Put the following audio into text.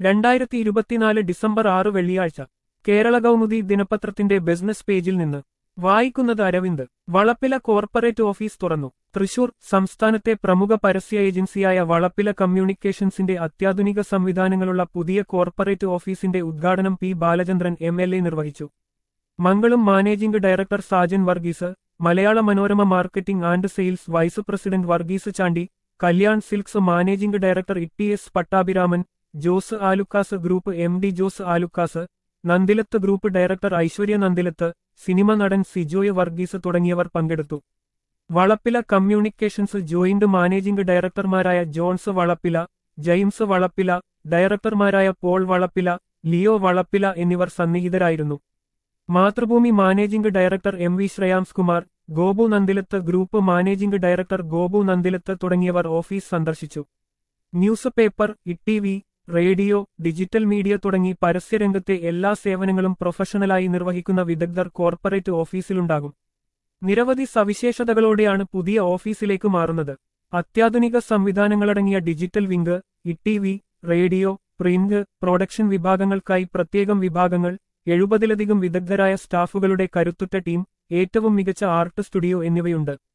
രണ്ടായിരത്തി ഇരുപത്തിനാല് ഡിസംബർ ആറ് വെള്ളിയാഴ്ച കേരള കൗമുദി ദിനപത്രത്തിന്റെ ബിസിനസ് പേജിൽ നിന്ന് വായിക്കുന്നത് അരവിന്ദ് വളപ്പില കോർപ്പറേറ്റ് ഓഫീസ് തുറന്നു തൃശൂർ സംസ്ഥാനത്തെ പ്രമുഖ പരസ്യ ഏജൻസിയായ വളപ്പില കമ്മ്യൂണിക്കേഷൻസിന്റെ അത്യാധുനിക സംവിധാനങ്ങളുള്ള പുതിയ കോർപ്പറേറ്റ് ഓഫീസിന്റെ ഉദ്ഘാടനം P Balachandran M L A നിർവഹിച്ചു Mangalam managing director Sajan Varghese Malayala Manorama marketing and sales vice president Varghese Chandy Kalyan silks managing director E S Pattabhiraman Jose Alukkas group M D Jose Alukkas Nandilath group director Aishwarya Nandilath cinema നടൻ സിജോയ് വർഗീസ് തുടങ്ങിയവർ പങ്കെടുത്തു വളപ്പില കമ്മ്യൂണിക്കേഷൻസ് ജോയിന്റ് മാനേജിംഗ് ഡയറക്ടർമാരായ ജോൺസ് വളപ്പില ജെയിംസ് വളപ്പില ഡയറക്ടർമാരായ പോൾ വളപ്പില ലിയോ വളപ്പില എന്നിവർ സന്നിഹിതരായിരുന്നു Mathrubhumi managing director M V Shreyams Kumar Gopu Nandilath group managing director Gopu Nandilath തുടങ്ങിയവർ office സന്ദർശിച്ചു newspaper e radio digital media തുടങ്ങി പരസ്യരംഗത്തെ എല്ലാ സേവനങ്ങളും പ്രൊഫഷണലായി നിർവഹിക്കുന്ന വിദഗ്ധർ കോർപ്പറേറ്റ് ഓഫീസിലുണ്ടാകും നിരവധി സവിശേഷതകളോടെയാണ് പുതിയ ഓഫീസിലേക്ക് മാറുന്നത് അത്യാധുനിക സംവിധാനങ്ങളടങ്ങിയ digital wing e radio print production വിഭാഗങ്ങൾക്കായി പ്രത്യേകം വിഭാഗങ്ങൾ എഴുപതിലധികം വിദഗ്ധരായ സ്റ്റാഫുകളുടെ കരുത്തുറ്റ ടീം ഏറ്റവും മികച്ച ആർട്ട് സ്റ്റുഡിയോ എന്നിവയുണ്ട്